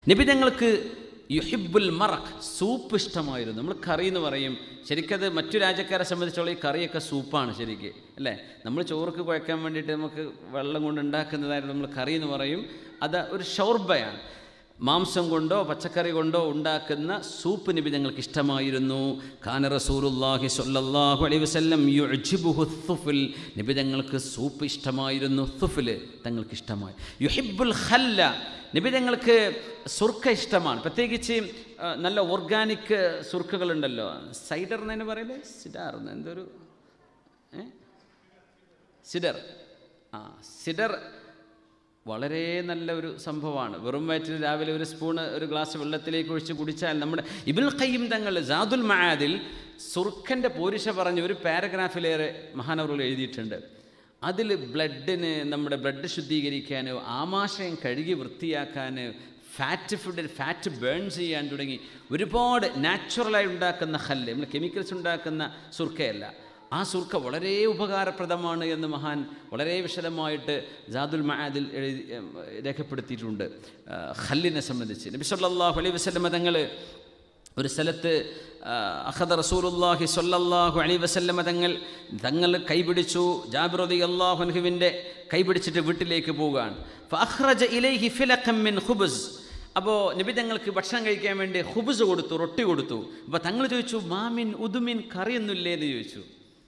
നബി ഞങ്ങൾക്ക് യുഹിബുൽ മറഖ് സൂപ്പ് ഇഷ്ടമായിരുന്നു നമ്മൾ കറി എന്ന് പറയും ശരിക്കത് മറ്റു രാജ്യക്കാരെ സംബന്ധിച്ചോളം ഈ കറിയൊക്കെ സൂപ്പാണ് ശരിക്ക് അല്ലേ നമ്മൾ ചോർക്ക് കുഴക്കാൻ വേണ്ടിയിട്ട് നമുക്ക് വെള്ളം കൊണ്ട് ഉണ്ടാക്കുന്നതായിരുന്നു നമ്മൾ കറി എന്ന് പറയും അത് ഒരു ഷൗർബയാണ് മാംസം കൊണ്ടോ പച്ചക്കറി കൊണ്ടോ ഉണ്ടാക്കുന്ന സൂപ്പ് നബി ഞങ്ങൾക്ക് ഇഷ്ടമായിരുന്നു ഖാന റസൂലുല്ലാഹി സ്വല്ലല്ലാഹു അലൈഹി വസല്ലം യുഅ്ജിബുഹു ത്തുഫിൽ നബി ഞങ്ങൾക്ക് സൂപ്പ് ഇഷ്ടമായിരുന്നു തുഫിൽ തങ്ങൾക്ക് ഇഷ്ടമായി യുഹിബുൽ ഖല്ല നബി ഞങ്ങൾക്ക് സുർക്ക ഇഷ്ടമാണ് പ്രത്യേകിച്ച് ആ, നല്ല ഓർഗാനിക് സുർക്കകളുണ്ടല്ലോ സൈഡർ എന്നതിന് പറയില്ലേ സിഡാർ എന്ന് എന്തൊരു ഏ സിഡർ ആ സിഡർ വളരെ നല്ല ഒരു സംഭവമാണ് വെറും വയറ്റിൽ രാവിലെ ഒരു സ്പൂണ് ഒരു ഗ്ലാസ് വെള്ളത്തിലേക്ക് ഒഴിച്ച് കുടിച്ചാൽ നമ്മുടെ ഇബിൽ ഖയ്യം തങ്ങൾ ജാദുൽ മഹാദിൽ സുർഖൻ്റെ പോരിശ പറഞ്ഞ് ഒരു പാരഗ്രാഫിലേറെ മഹാനവറുകൾ എഴുതിയിട്ടുണ്ട് അതിൽ ബ്ലഡിന് നമ്മുടെ ബ്ലഡ് ശുദ്ധീകരിക്കാൻ ആമാശയം കഴുകി വൃത്തിയാക്കാൻ ഫാറ്റ് ഫുഡ് ഫാറ്റ് ബേൺ ചെയ്യാൻ തുടങ്ങി ഒരുപാട് നാച്ചുറലായി ഉണ്ടാക്കുന്ന ഹല്ല് നമ്മൾ കെമിക്കൽസ് ഉണ്ടാക്കുന്ന സുർക്കയല്ല ആ സുർക്ക വളരെ ഉപകാരപ്രദമാണ് എന്ന് മഹാൻ വളരെ വിശദമായിട്ട് ജാദുൽ മഹാദിൽ എഴുതി ഏം, രേഖപ്പെടുത്തിയിട്ടുണ്ട് ആ, ഹല്ലിനെ സംബന്ധിച്ച് നബി സല്ലല്ലാഹു അലൈഹി വസല്ലമ തങ്ങൾ ഒരു സ്ഥലത്ത് ആ, അഹദ റസൂലുല്ലാഹി സ്വല്ലല്ലാഹു അലൈഹി വസല്ലമ തങ്ങൾ തങ്ങൾ കൈപിടിച്ചു ജാബിർ റളിയല്ലാഹു അൻഹുവിൻ്റെ കൈപിടിച്ചിട്ട് വീട്ടിലേക്ക് പോവുകയാണ് ഫഅഖ്റജ ഇലൈഹി ഫിലഖം മിൻ ഖുബ്സ് അപ്പോൾ നബി തങ്ങൾക്ക് ഭക്ഷണം കഴിക്കാൻ വേണ്ടി ഹുബുസ് കൊടുത്തു റൊട്ടി കൊടുത്തു അപ്പോൾ തങ്ങൾ ചോദിച്ചു മാമിൻ ഉദുമിൻ കറിയൊന്നുമില്ലേ എന്ന് ചോദിച്ചു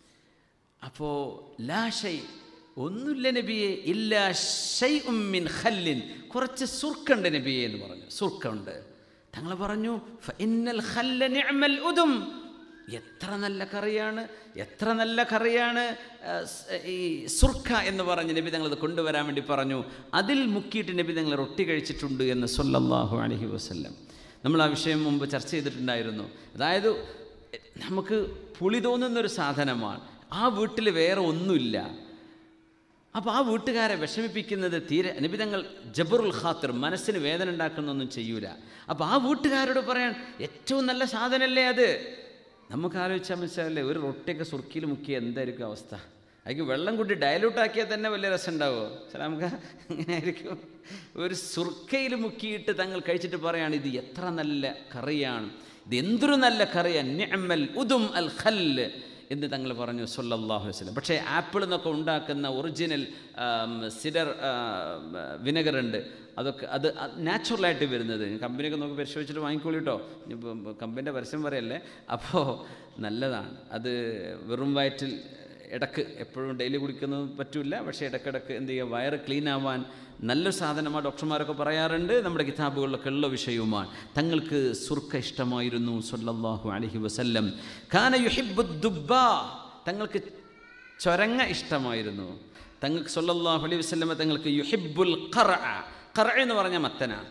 അപ്പോൾ ലാ ഷൈ ഒന്നുമില്ല നബിയെ ഇല്ല ഷൈ ഉമ്മിൻ ഖല്ലിൻ കുറച്ച് സുർക്കുണ്ട് നബിയെ എന്ന് പറഞ്ഞു സുർക്കുണ്ട് തങ്ങൾ പറഞ്ഞു "ഫഇന്നൽ ഖല്ല നിഅമൽ ഉദും എത്ര നല്ല കറിയാണ് എത്ര നല്ല കറിയാണ് ആ, സ്- ഈ സുർക്ക എന്ന് പറഞ്ഞ് നബി തങ്ങൾ അത് കൊണ്ടുവരാൻ വേണ്ടി പറഞ്ഞു അതിൽ മുക്കിയിട്ട് നബി തങ്ങൾ റൊട്ടി കഴിച്ചിട്ടുണ്ട് എന്ന് സല്ലല്ലാഹു അലൈഹി വസല്ലം നമ്മൾ ആ വിഷയം മുമ്പ് ചർച്ച ചെയ്തിട്ടുണ്ടായിരുന്നു അതായത് നമുക്ക് പുളി തോന്നുന്നൊരു സാധനമാണ് ആ വീട്ടിൽ വേറെ ഒന്നുമില്ല അപ്പോൾ ആ വീട്ടുകാരെ വിഷമിപ്പിക്കുന്നത് തീരെ നിബിതങ്ങൾ ജബറുൽ ഖാത്തിർ മനസ്സിന് വേദന ഉണ്ടാക്കുന്നൊന്നും ചെയ്യൂല അപ്പോൾ ആ വീട്ടുകാരോട് പറയാൻ ഏറ്റവും നല്ല സാധനമല്ലേ അത് നമുക്ക് ആലോചിച്ചാൽ മനസ്സിലാവില്ലേ ഒരു റൊട്ടിയൊക്കെ സുർക്കിയിൽ മുക്കിയ എന്തായിരിക്കും അവസ്ഥ അതിക്ക് വെള്ളം കൂട്ടി ഡയലൂട്ട് ആക്കിയാൽ തന്നെ വലിയ രസം ഉണ്ടാവുമോ ചില നമുക്ക് ഇങ്ങനെ ആയിരിക്കും ഒരു സുർക്കയിൽ മുക്കിയിട്ട് തങ്ങൾ കഴിച്ചിട്ട് പറയാണ് ഇത് എത്ര നല്ല കറിയാണ് ഇത് എന്തൊരു നല്ല കറിയാണ് നിഅമൽ ഉദും അൽ ഖല്ല് എന്ന് തങ്ങൾ പറഞ്ഞു സല്ലല്ലാഹു അലൈഹി വസല്ലം പക്ഷേ ആപ്പിൾ എന്നൊക്കെ ഉണ്ടാക്കുന്ന ഒറിജിനൽ സിഡർ വിനെഗർ ഉണ്ട് അതൊക്കെ അത് നാച്ചുറലായിട്ട് വരുന്നത് കമ്പനിയൊക്കെ നോക്കി പരിശോധിച്ചിട്ട് വാങ്ങിക്കോളൂ കേട്ടോ ഇനിയിപ്പോൾ കമ്പനിൻ്റെ പരസ്യം പറയല്ലേ അപ്പോൾ നല്ലതാണ് അത് വെറും വയറ്റിൽ ഇടക്ക് എപ്പോഴും ഡെയിലി കുടിക്കുന്നത് പറ്റില്ല പക്ഷേ ഇടക്കിടക്ക് എന്ത് ചെയ്യുക വയറ് ക്ലീൻ ആവാൻ നല്ലൊരു സാധനമാണ് ഡോക്ടർമാരൊക്കെ പറയാറുണ്ട് നമ്മുടെ കിതാബുകളിലൊക്കെ ഉള്ള വിഷയവുമാണ് തങ്ങൾക്ക് സുർക്ക ഇഷ്ടമായിരുന്നു സല്ലല്ലാഹു അലൈഹി വസല്ലം ഖാന യുഹിബ്ബു ദുബ്ബ തങ്ങൾക്ക് ചൊരങ്ങ ഇഷ്ടമായിരുന്നു തങ്ങൾക്ക് സല്ലല്ലാഹു അലൈഹി വസല്ലമ തങ്ങൾക്ക് യുഹിബ്ബുൽ ഖർഅ ഖർഅ എന്ന് പറഞ്ഞാൽ മത്തനാണ്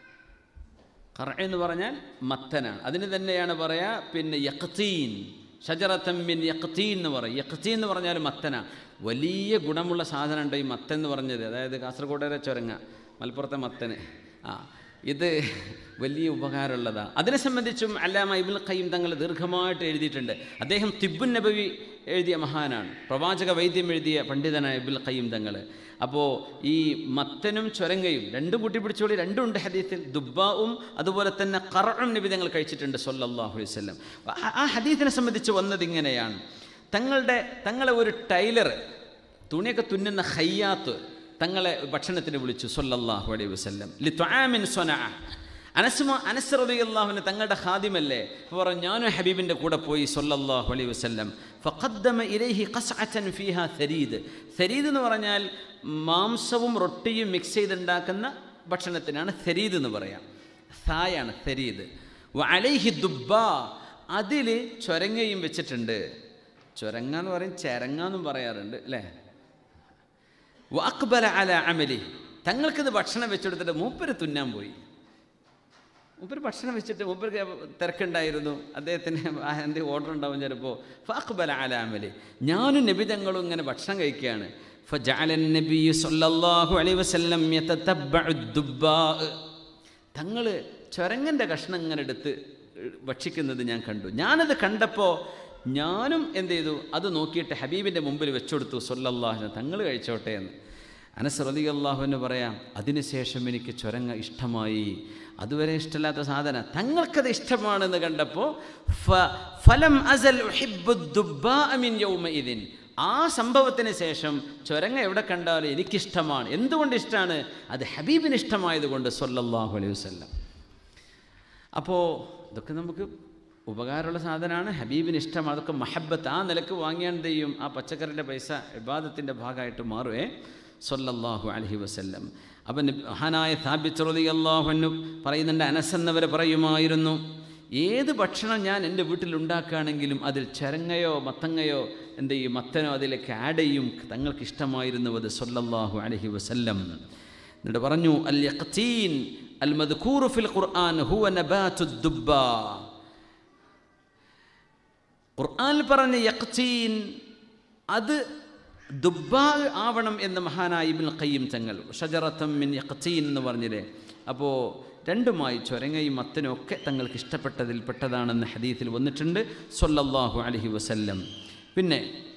ഖർഅ എന്ന് പറഞ്ഞാൽ മത്തനാണ് അതിന് തന്നെയാണ് പറയാ പിന്നെ യഖ്തീൻ ഷജറത്തമ്മിൻ യഖ്തീൻ എന്ന് പറയും യഖ്തീൻ എന്ന് പറഞ്ഞാൽ മത്തനാണ് വലിയ ഗുണമുള്ള സാധനം ഉണ്ട് ഈ മത്തൻ എന്ന് പറഞ്ഞത് അതായത് കാസർഗോഡേരെ ചുരങ്ങ മലപ്പുറത്തെ മത്തന് ആ ഇത് വലിയ ഉപകാരമുള്ളതാണ് അതിനെ സംബന്ധിച്ചും അല്ലാമ ഇബുൽ ഖയ്യം തങ്ങൾ ദീർഘമായിട്ട് എഴുതിയിട്ടുണ്ട് അദ്ദേഹം തിബുൻ നബവി എഴുതിയ മഹാനാണ് പ്രവാചക വൈദ്യം എഴുതിയ പണ്ഡിതനായ ഇബുൽ ഖയ്യം തങ്ങൾ അപ്പോൾ ഈ മത്തനും ചൊരങ്ങയും രണ്ടും കൂട്ടി പിടിച്ചോളി രണ്ടും ഉണ്ട് ഹദീത്തിൽ ദുബ്ബാവും അതുപോലെ തന്നെ കറയും നബി തങ്ങൾ കഴിച്ചിട്ടുണ്ട് സല്ലല്ലാഹു അലൈഹി വസല്ലം ആ- ആ ഹദീത്തിനെ സംബന്ധിച്ച് വന്നത് ഇങ്ങനെയാണ് തങ്ങളുടെ തങ്ങളെ ഒരു ടൈലർ തുണിയൊക്കെ തുന്നുന്ന ഹയ്യാത്ത് തങ്ങളെ ഭക്ഷണത്തിന് വിളിച്ചു സല്ലല്ലാഹു അലൈഹി വസല്ലം ലി തുആമിൻ സ്വനഅ അനസ്മ അനസ് റളിയല്ലാഹുവിന് തങ്ങളുടെ ഖാദിമല്ലേ അപ്പോൾ പറഞ്ഞു ഞാനും ഹബീബിൻ്റെ കൂടെ പോയി സല്ലല്ലാഹു അലൈഹി വസല്ലം ഫഖദ്ദമ ഇലൈഹി ഖസ്അതൻ ഫീഹാ സരീദ് സരീദ് എന്ന് പറഞ്ഞാൽ മാംസവും റൊട്ടിയും മിക്സ് ചെയ്തുണ്ടാക്കുന്ന ഭക്ഷണത്തിനാണ് സരീദ് എന്ന് പറയാം സായാണ് സരീദ് അലൈഹി ദുബ്ബ അതിൽ ചൊരങ്ങയും വെച്ചിട്ടുണ്ട് ചൊരങ്ങ എന്ന് പറയും ചരങ്ങ എന്നും പറയാറുണ്ട് അല്ലേ വാക്ബല അല അമലി തങ്ങൾക്കിത് ഭക്ഷണം വെച്ചെടുത്തിട്ട് മൂപ്പര് തുന്നാൻ പോയി മൂപ്പര് ഭക്ഷണം വെച്ചിട്ട് മൂപ്പർക്ക് തിരക്കുണ്ടായിരുന്നു അദ്ദേഹത്തിന് ആ എന്തെങ്കിലും ഓർഡർ ഉണ്ടാവും ചിലപ്പോൾ ഫാഖ്ബല അല അമലി ഞാനും നബി തങ്ങളും ഇങ്ങനെ ഭക്ഷണം കഴിക്കുകയാണ് فجعل النبي صلى الله عليه وسلم يتتبع الدباء തങ്ങൾ ചുരങ്ങൻ്റെ കഷ്ണം ഇങ്ങനെ എടുത്ത് ഭക്ഷിക്കുന്നത് ഞാൻ കണ്ടു ഞാനത് കണ്ടപ്പോൾ ഞാനും എന്ത് ചെയ്തു അത് നോക്കിയിട്ട് ഹബീബിൻ്റെ മുമ്പിൽ വെച്ചുകൊടുത്തു സൊല്ലാഹ് തങ്ങൾ കഴിച്ചോട്ടെ എന്ന് അനസ് റതി അള്ളാഹുവിന് പറയാം അതിനുശേഷം എനിക്ക് ചുരങ്ങ ഇഷ്ടമായി അതുവരെ ഇഷ്ടമില്ലാത്ത സാധനം തങ്ങൾക്കത് ഇഷ്ടമാണെന്ന് കണ്ടപ്പോൾ ഫലം അസൽ മിൻ യൗമഇദിൻ ആ സംഭവത്തിന് ശേഷം ചുരങ്ങ എവിടെ കണ്ടാലും എനിക്കിഷ്ടമാണ് എന്തുകൊണ്ട് ഇഷ്ടമാണ് അത് ഹബീബിന് ഇഷ്ടമായതുകൊണ്ട് സല്ലല്ലാഹു അലൈഹി വസല്ലം അപ്പോൾ ഇതൊക്കെ നമുക്ക് ഉപകാരമുള്ള സാധനമാണ് ഹബീബിന് ഇഷ്ടം അതൊക്കെ മഹബത്ത് ആ നിലക്ക് വാങ്ങിയാൽ എന്ത് ചെയ്യും ആ പച്ചക്കറിൻ്റെ പൈസ വിവാദത്തിൻ്റെ ഭാഗമായിട്ട് മാറുവേ സൊല്ലാഹു അലഹി വസ്ല്ലം അവൻ മഹാനായ ഥാബിച്ച് റതി അള്ളാഹുനു പറയുന്നുണ്ട് അനസെന്നവർ പറയുമായിരുന്നു ഏത് ഭക്ഷണം ഞാൻ എൻ്റെ വീട്ടിൽ ഉണ്ടാക്കുകയാണെങ്കിലും അതിൽ ചരങ്ങയോ മത്തങ്ങയോ എന്ത് ചെയ്യും മത്തനോ അതിലേക്ക് ആഡ് ചെയ്യും തങ്ങൾക്ക് ഇഷ്ടമായിരുന്നു അത് സൊല്ലാഹു അലഹി വസല്ലം എന്നിട്ട് പറഞ്ഞു അൽ യഖ്തീൻ അൽ മദ്കൂറു ഫിൽ ഖുർആൻ ഹുവ നബാതു ദുബ്ബ ഖുർആനിൽ പറഞ്ഞ യഖ്തീൻ അത് ദുബ്ബാ ആവണം എന്ന് മഹാനായ ഇബ്നുൽ ഖയ്യിം തങ്ങൾ ഷജറത്തം മിൻ യഖ്തീൻ എന്ന് പറഞ്ഞില്ലേ അപ്പോൾ രണ്ടുമായി ചൊരങ്ങയും മത്തനും ഒക്കെ തങ്ങൾക്ക് ഇഷ്ടപ്പെട്ടതിൽ പെട്ടതാണെന്ന് ഹദീത്തിൽ വന്നിട്ടുണ്ട് സൊല്ലല്ലാഹു അലഹി വസല്ലം പിന്നെ